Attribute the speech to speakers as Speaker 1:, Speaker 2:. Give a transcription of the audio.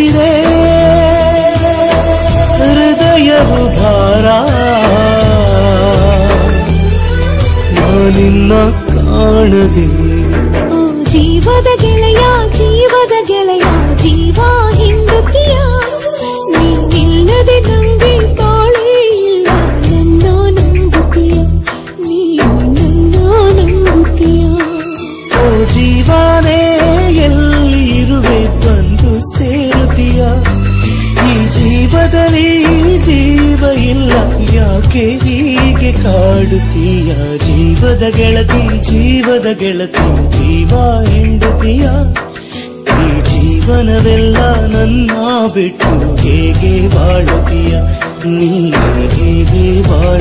Speaker 1: ಎನಿಸಿದೆ ಹೃದಯವು ಭಾರ ನಾನಿನ್ನ ಕಾಣದೆ
Speaker 2: ಓ ಜೀವದ ಗೆಳೆಯ ಜೀವದ ಗೆಳೆಯ ಜೀವ ಹಿಂಡುತ್ತೀಯ ನೀನಿಲ್ಲದೆ ನಂಗೆ ಬಾಳೇ ಇಲ್ಲ ನನ್ನ ನಂಬುತ್ತೀಯ ನೀ ನನ್ನ ನಂಬುತ್ತೀಯ
Speaker 1: ಓ ಜೀವನೇ ಎಲ್ಲಿ ಇರುವೆ ಬಂದು ಸೇರುತ್ತೀಯ ಈ ಜೀವದಲ್ಲಿ ಜೀವ ಇಲ್ಲ ಯಾಕೆ ಹೀಗೆ ಕಾಡುತ್ತೀಯ ಜೀವದ ಗೆಳತಿ ಜೀವದ ಗೆಳತಿ ಜೀವ ಹಿಂಡುತ್ತೀಯ ಈ ಜೀವನವೆಲ್ಲ ನನ್ನ ಬಿಟ್ಟು ಹೇಗೆ ಬಾಳುತ್ತೀಯ ನೀ ಹೇಗೆ ಬಾಳು